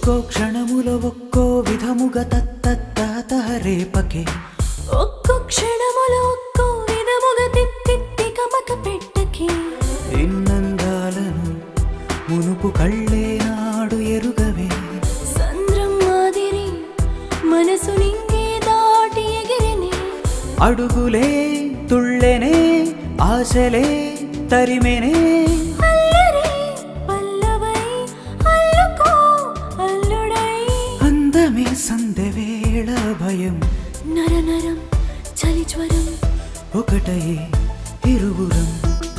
ఒక్కో క్షణముల ఒక్కో విధముగ తత్తత్త రేపకే ఒక్కో క్షణములో ఒక్కో విధముగ తిత్తిత్తి కమక పెట్టకి ఎన్నందాలను మునుపు కళ్ళే నాడు ఎరుగవే సంద్రం మాదిరి మనసు నింగే దాటి ఎగిరిని అడుగులే తుళ్ళెనే ఆశలే తరిమెనే అల్లరి పల్లవై అల్లుకో అల్లుడై అందమే సందెవేళ భయం నరనరం చలి జ్వరం ఒకటయే ఇరువురం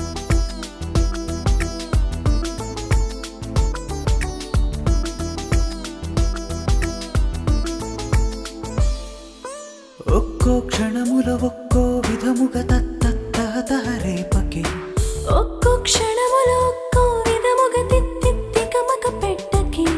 ఒక్కో క్షణముల ఒక్కో విధముగ తత్తత్త రేపకే ఒక్కో క్షణములో ఒక్కో విధముగ తిత్తిత్తి కమక పెట్టకి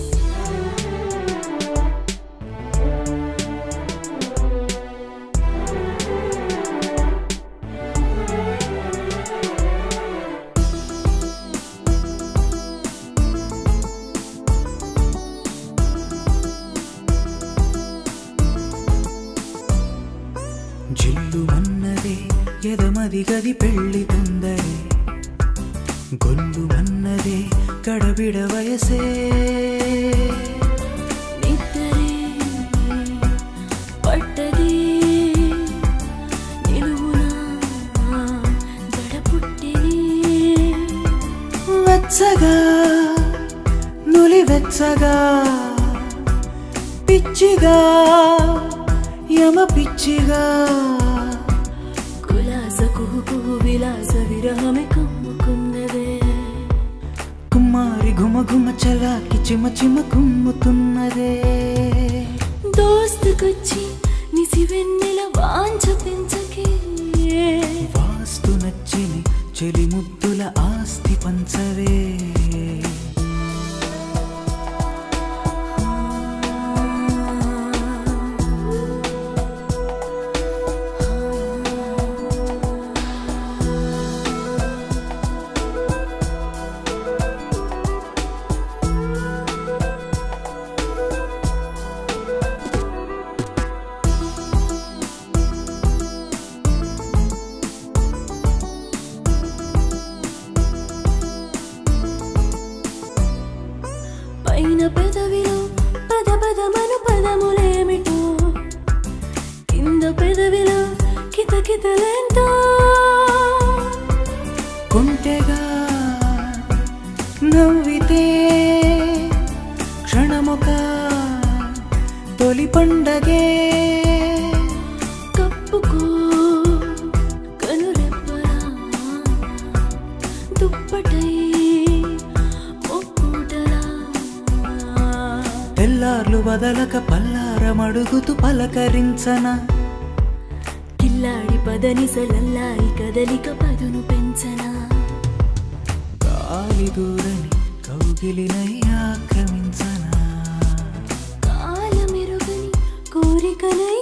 జిల్లు మన్నదే ఎదమది గది పెళ్లి తొందరే గొల్లు మన్నదే గడబిడ వయసే నిద్దరే పట్టది నిలువున జడ పుట్టిని వెచ్చగా నులి వెచ్చగా పిచ్చిగా యమ పిచ్చిగా కులాస కుహు విలాస విరహమే కమ్ముకున్నదే కుమ్మారి గుమ గుమ చలాకి చిమ చిమ కుమ్ముతున్నదే దోస్తుకొచ్చి నిసి వెన్నెల వాంఛ పెంచకే వాస్తు నచ్చిని చెలి ముద్దుల ఆస్తి పంచవే పైన పెదవిలో పద పదమను పదములేమిటో కింద పెదవిలో కిత కితలేంటో కొంటెగా నవ్వితే క్షణమొక తొలి పండగే కప్పుకో కనురెప్పలా దుప్పటై ఒక్కూటలా తెల్లార్లు వదలక పల్లారమడుగుతూ పలకరించన కిల్లాడి పదని సలల్లాయి కదలిక పదును పెంచనా గాలి దూరని కౌగిలినై ఆక్రమించనా కాలమెరుగని కోరికలై